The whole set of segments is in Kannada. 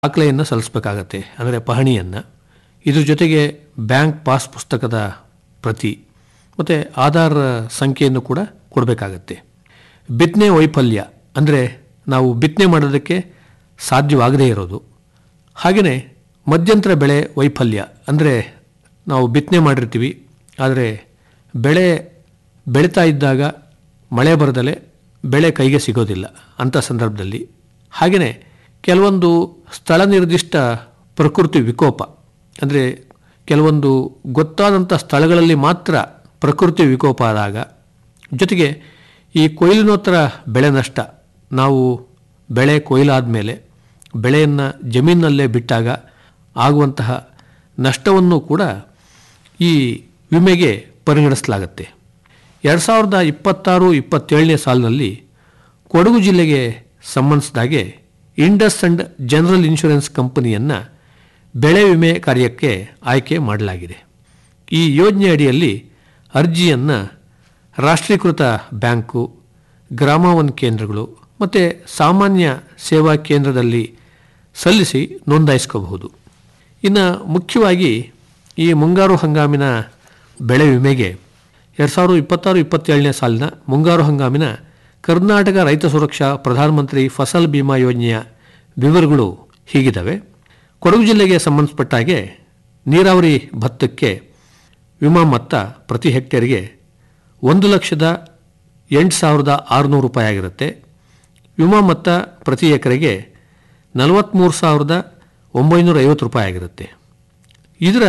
ದಾಖಲೆಯನ್ನು ಸಲ್ಲಿಸಬೇಕಾಗತ್ತೆ ಅಂದರೆ ಪಹಣಿಯನ್ನು ಇದ್ರ ಜೊತೆಗೆ ಬ್ಯಾಂಕ್ ಪಾಸ್ ಪುಸ್ತಕದ ಪ್ರತಿ ಮತ್ತು ಆಧಾರ್ ಸಂಖ್ಯೆಯನ್ನು ಕೂಡ ಕೊಡಬೇಕಾಗತ್ತೆ ಬಿತ್ತನೆ ವೈಫಲ್ಯ ಅಂದರೆ ನಾವು ಬಿತ್ತನೆ ಮಾಡೋದಕ್ಕೆ ಸಾಧ್ಯವಾಗದೇ ಇರೋದು ಹಾಗೆಯೇ ಮಧ್ಯಂತರ ಬೆಳೆ ವೈಫಲ್ಯ ಅಂದರೆ ನಾವು ಬಿತ್ತನೆ ಮಾಡಿರ್ತೀವಿ ಆದರೆ ಬೆಳೆ ಬೆಳೀತಾ ಇದ್ದಾಗ ಮಳೆ ಬರದಲೆ ಬೆಳೆ ಕೈಗೆ ಸಿಗೋದಿಲ್ಲ ಅಂಥ ಸಂದರ್ಭದಲ್ಲಿ ಹಾಗೆಯೇ ಕೆಲವೊಂದು ಸ್ಥಳ ನಿರ್ದಿಷ್ಟ ಪ್ರಕೃತಿ ವಿಕೋಪ ಅಂದರೆ ಕೆಲವೊಂದು ಗೊತ್ತಾದಂಥ ಸ್ಥಳಗಳಲ್ಲಿ ಮಾತ್ರ ಪ್ರಕೃತಿ ವಿಕೋಪ ಆದಾಗ ಜೊತೆಗೆ ಈ ಕೊಯ್ಲಿನೋತ್ತರ ಬೆಳೆ ನಷ್ಟ ನಾವು ಬೆಳೆ ಕೊಯ್ಲಾದ ಮೇಲೆ ಬೆಳೆಯನ್ನು ಜಮೀನಲ್ಲೇ ಬಿಟ್ಟಾಗ ಆಗುವಂತಹ ನಷ್ಟವನ್ನು ಕೂಡ ಈ ವಿಮೆಗೆ ಪರಿಗಣಿಸಲಾಗುತ್ತೆ ಎರಡು ಸಾವಿರದ ಇಪ್ಪತ್ತಾರು ಇಪ್ಪತ್ತೇಳನೇ ಸಾಲಿನಲ್ಲಿ ಕೊಡಗು ಜಿಲ್ಲೆಗೆ ಸಂಬಂಧಿಸಿದಾಗೆ ಇಂಡಸ್ ಅಂಡ್ ಜನರಲ್ ಇನ್ಶೂರೆನ್ಸ್ ಕಂಪನಿಯನ್ನು ಬೆಳೆ ವಿಮೆ ಕಾರ್ಯಕ್ಕೆ ಆಯ್ಕೆ ಮಾಡಲಾಗಿದೆ ಈ ಯೋಜನೆ ಅಡಿಯಲ್ಲಿ ಅರ್ಜಿಯನ್ನು ರಾಷ್ಟ್ರೀಕೃತ ಬ್ಯಾಂಕು ಗ್ರಾಮವನ್ ಕೇಂದ್ರಗಳು ಮತ್ತು ಸಾಮಾನ್ಯ ಸೇವಾ ಕೇಂದ್ರದಲ್ಲಿ ಸಲ್ಲಿಸಿ ನೋಂದಾಯಿಸ್ಕೋಬಹುದು ಇನ್ನು ಮುಖ್ಯವಾಗಿ ಈ ಮುಂಗಾರು ಹಂಗಾಮಿನ ಬೆಳೆ ವಿಮೆಗೆ ಎರಡು ಸಾವಿರದ ಇಪ್ಪತ್ತಾರು ಇಪ್ಪತ್ತೇಳನೇ ಸಾಲಿನ ಮುಂಗಾರು ಹಂಗಾಮಿನ ಕರ್ನಾಟಕ ರೈತ ಸುರಕ್ಷಾ ಪ್ರಧಾನಮಂತ್ರಿ ಫಸಲ್ ಬಿಮಾ ಯೋಜನೆಯ ವಿವರಗಳು ಹೀಗಿದ್ದಾವೆ ಕೊಡಗು ಜಿಲ್ಲೆಗೆ ಸಂಬಂಧಪಟ್ಟ ಹಾಗೆ ನೀರಾವರಿ ಭತ್ತಕ್ಕೆ ವಿಮಾ ಮೊತ್ತ ಪ್ರತಿ ಹೆಕ್ಟೇರ್ಗೆ ಒಂದು ಲಕ್ಷದ ಎಂಟು ಸಾವಿರದ ಆರುನೂರು ರೂಪಾಯಿ ಆಗಿರುತ್ತೆ ವಿಮಾ ಮೊತ್ತ ಪ್ರತಿ ಎಕರೆಗೆ ನಲವತ್ತ್ಮೂರು ಸಾವಿರದ ಒಂಬೈನೂರ ಐವತ್ತು ರೂಪಾಯಿ ಆಗಿರುತ್ತೆ ಇದರ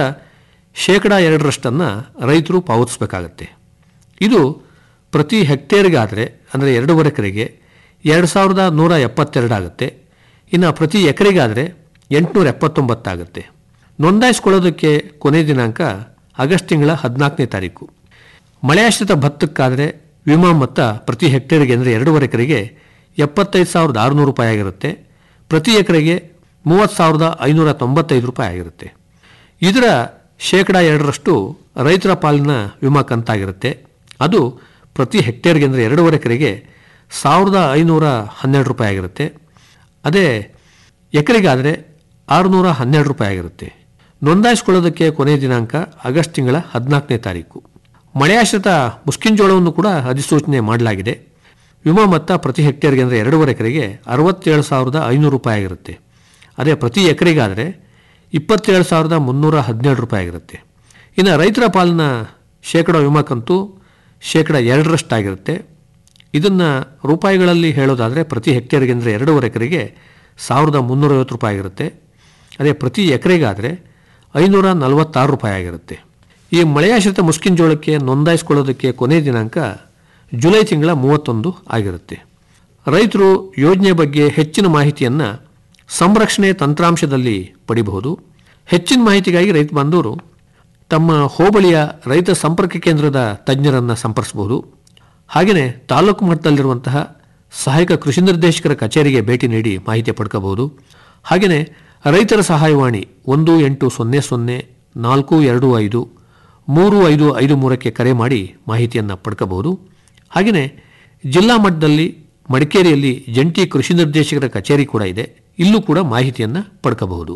ಶೇಕಡ ಎರಡರಷ್ಟನ್ನು ರೈತರು ಪಾವತಿಸಬೇಕಾಗತ್ತೆ ಇದು ಪ್ರತಿ ಹೆಕ್ಟೇರ್ಗಾದರೆ ಅಂದರೆ ಎರಡೂವರೆ ಎಕರೆಗೆ ಎರಡು ಸಾವಿರದ ನೂರ ಎಪ್ಪತ್ತೆರಡು ಆಗುತ್ತೆ ಇನ್ನು ಪ್ರತಿ ಎಕರೆಗಾದರೆ ಎಂಟುನೂರ ಎಪ್ಪತ್ತೊಂಬತ್ತಾಗುತ್ತೆ ನೋಂದಾಯಿಸ್ಕೊಳ್ಳೋದಕ್ಕೆ ಕೊನೆ ದಿನಾಂಕ ಆಗಸ್ಟ್ ತಿಂಗಳ ಹದಿನಾಲ್ಕನೇ ತಾರೀಕು ಮಳೆಯಾಶ್ರಿತ ಭತ್ತಕ್ಕಾದರೆ ವಿಮಾ ಮೊತ್ತ ಪ್ರತಿ ಹೆಕ್ಟೇರ್ಗೆ ಅಂದರೆ ಎರಡೂವರೆ ಎಕರೆಗೆ ಎಪ್ಪತ್ತೈದು ಸಾವಿರದ ಆರುನೂರು ರೂಪಾಯಿ ಆಗಿರುತ್ತೆ ಪ್ರತಿ ಎಕರೆಗೆ ಮೂವತ್ತು ಸಾವಿರದ ಐನೂರ ತೊಂಬತ್ತೈದು ರೂಪಾಯಿ ಆಗಿರುತ್ತೆ ಇದರ ಶೇಕಡ ಎರಡರಷ್ಟು ರೈತರ ಪಾಲಿನ ವಿಮಾ ಕಂತಾಗಿರುತ್ತೆ ಅದು ಪ್ರತಿ ಹೆಕ್ಟೇರ್ಗೆ ಅಂದರೆ ಎರಡೂವರೆ ಎಕರೆಗೆ ಸಾವಿರದ ಐನೂರ ಹನ್ನೆರಡು ರೂಪಾಯಿ ಆಗಿರುತ್ತೆ ಅದೇ ಎಕರೆಗಾದರೆ ಆರುನೂರ ಹನ್ನೆರಡು ರೂಪಾಯಿ ಆಗಿರುತ್ತೆ ನೋಂದಾಯಿಸ್ಕೊಳ್ಳೋದಕ್ಕೆ ಕೊನೆಯ ದಿನಾಂಕ ಆಗಸ್ಟ್ ತಿಂಗಳ ಹದಿನಾಲ್ಕನೇ ತಾರೀಕು ಮಳೆಯಾಶ್ರಿತ ಮುಸ್ಕಿಂಜೋಳವನ್ನು ಕೂಡ ಅಧಿಸೂಚನೆ ಮಾಡಲಾಗಿದೆ ವಿಮಾ ಮೊತ್ತ ಪ್ರತಿ ಹೆಕ್ಟೇರ್ಗೆ ಅಂದರೆ ಎರಡೂವರೆ ಎಕರೆಗೆ ಅರವತ್ತೇಳು ಸಾವಿರದ ಐನೂರು ರೂಪಾಯಿ ಆಗಿರುತ್ತೆ ಅದೇ ಪ್ರತಿ ಎಕರೆಗಾದರೆ ಇಪ್ಪತ್ತೇಳು ಸಾವಿರದ ಮುನ್ನೂರ ಹದಿನೇಳು ರೂಪಾಯಿ ಆಗಿರುತ್ತೆ ಇನ್ನು ರೈತರ ಪಾಲಿನ ಶೇಕಡ ವಿಮಾ ಕಂತು ಶೇಕಡ ಎರಡರಷ್ಟಾಗಿರುತ್ತೆ ಇದನ್ನು ರೂಪಾಯಿಗಳಲ್ಲಿ ಹೇಳೋದಾದರೆ ಪ್ರತಿ ಹೆಕ್ಟೇರ್ಗೆ ಅಂದರೆ ಎರಡೂವರೆ ಎಕರೆಗೆ ಸಾವಿರದ ಮುನ್ನೂರೈವತ್ತು ರೂಪಾಯಿ ಆಗಿರುತ್ತೆ ಅದೇ ಪ್ರತಿ ಎಕರೆಗಾದರೆ ಐನೂರ ನಲವತ್ತಾರು ರೂಪಾಯಿ ಆಗಿರುತ್ತೆ ಈ ಮಳೆಯಾಶ್ರಿತ ಮುಸ್ಕಿನ್ ಜೋಳಕ್ಕೆ ನೋಂದಾಯಿಸ್ಕೊಳ್ಳೋದಕ್ಕೆ ಕೊನೆಯ ದಿನಾಂಕ ಜುಲೈ ತಿಂಗಳ ಮೂವತ್ತೊಂದು ಆಗಿರುತ್ತೆ ರೈತರು ಯೋಜನೆ ಬಗ್ಗೆ ಹೆಚ್ಚಿನ ಮಾಹಿತಿಯನ್ನು ಸಂರಕ್ಷಣೆ ತಂತ್ರಾಂಶದಲ್ಲಿ ಪಡಿಬಹುದು ಹೆಚ್ಚಿನ ಮಾಹಿತಿಗಾಗಿ ರೈತ ಬಾಂಧವರು ತಮ್ಮ ಹೋಬಳಿಯ ರೈತ ಸಂಪರ್ಕ ಕೇಂದ್ರದ ತಜ್ಞರನ್ನು ಸಂಪರ್ಕಿಸಬಹುದು ಹಾಗೆಯೇ ತಾಲೂಕು ಮಟ್ಟದಲ್ಲಿರುವಂತಹ ಸಹಾಯಕ ಕೃಷಿ ನಿರ್ದೇಶಕರ ಕಚೇರಿಗೆ ಭೇಟಿ ನೀಡಿ ಮಾಹಿತಿ ಪಡ್ಕೋಬಹುದು ಹಾಗೆಯೇ ರೈತರ ಸಹಾಯವಾಣಿ ಒಂದು ಎಂಟು ಸೊನ್ನೆ ಸೊನ್ನೆ ನಾಲ್ಕು ಎರಡು ಐದು ಮೂರು ಐದು ಐದು ಮೂರಕ್ಕೆ ಕರೆ ಮಾಡಿ ಮಾಹಿತಿಯನ್ನು ಪಡ್ಕೋಬಹುದು ಹಾಗೆಯೇ ಜಿಲ್ಲಾ ಮಟ್ಟದಲ್ಲಿ ಮಡಿಕೇರಿಯಲ್ಲಿ ಜಂಟಿ ಕೃಷಿ ನಿರ್ದೇಶಕರ ಕಚೇರಿ ಕೂಡ ಇದೆ ಇಲ್ಲೂ ಕೂಡ ಮಾಹಿತಿಯನ್ನು ಪಡ್ಕೋಬಹುದು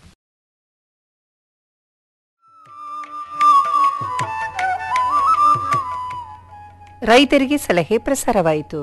ರೈತರಿಗೆ ಸಲಹೆ ಪ್ರಸಾರವಾಯಿತು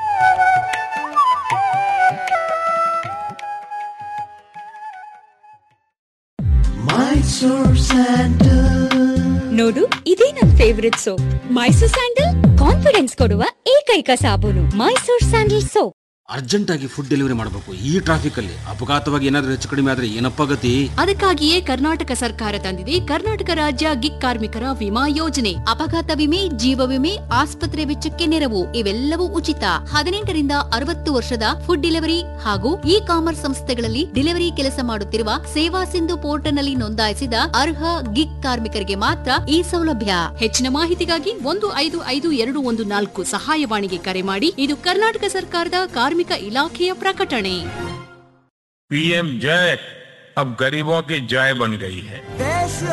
ನೋಡು ಇದೇ ನನ್ favourite soap Mysore sandal confidence ಕೊಡುವ ಏಕೈಕ ಸಾಬೂನು ಮೈಸೂರ್ ಸ್ಯಾಂಡಲ್ ಸೋಪ್ ಅರ್ಜೆಂಟ್ ಆಗಿ ಫುಡ್ ಡೆಲಿವರಿ ಮಾಡಬೇಕು ಈ ಟ್ರಾಫಿಕ್ ಅಲ್ಲಿ ಅಪಘಾತವಾಗಿ ಏನಾದ್ರೂ ಹೆಚ್ಚು ಕಡಿಮೆ ಆದ್ರೆ ಏನಪ್ಪ ಗತಿ ಅದಕ್ಕಾಗಿಯೇ ಕರ್ನಾಟಕ ಸರ್ಕಾರ ತಂದಿದೆ ಕರ್ನಾಟಕ ರಾಜ್ಯ ಗಿಗ್ ಕಾರ್ಮಿಕರ ವಿಮಾ ಯೋಜನೆ ಅಪಘಾತ ವಿಮೆ ಜೀವ ವಿಮೆ ಆಸ್ಪತ್ರೆ ವೆಚ್ಚಕ್ಕೆ ನೆರವು ಇವೆಲ್ಲವೂ ಉಚಿತ ಹದಿನೆಂಟರಿಂದ ಅರವತ್ತು ವರ್ಷದ ಫುಡ್ ಡೆಲಿವರಿ ಹಾಗೂ ಇ ಕಾಮರ್ಸ್ ಸಂಸ್ಥೆಗಳಲ್ಲಿ ಡೆಲಿವರಿ ಕೆಲಸ ಮಾಡುತ್ತಿರುವ ಸೇವಾ ಸಿಂಧು ಪೋರ್ಟಲ್ನಲ್ಲಿ ನೋಂದಾಯಿಸಿದ ಅರ್ಹ ಗಿಗ್ ಕಾರ್ಮಿಕರಿಗೆ ಮಾತ್ರ ಈ ಸೌಲಭ್ಯ ಹೆಚ್ಚಿನ ಮಾಹಿತಿಗಾಗಿ ಒಂದು ಐದು ಐದು ಎರಡು ಒಂದು ನಾಲ್ಕು ಸಹಾಯವಾಣಿಗೆ ಕರೆ ಮಾಡಿ ಇದು ಕರ್ನಾಟಕ ಸರ್ಕಾರದ ಕಾರ್ಮಿಕ ಇಲಾಖೆಯ ಪ್ರಕಟಣೆ पीएम जय अब गरीबों की जय बन गई है देश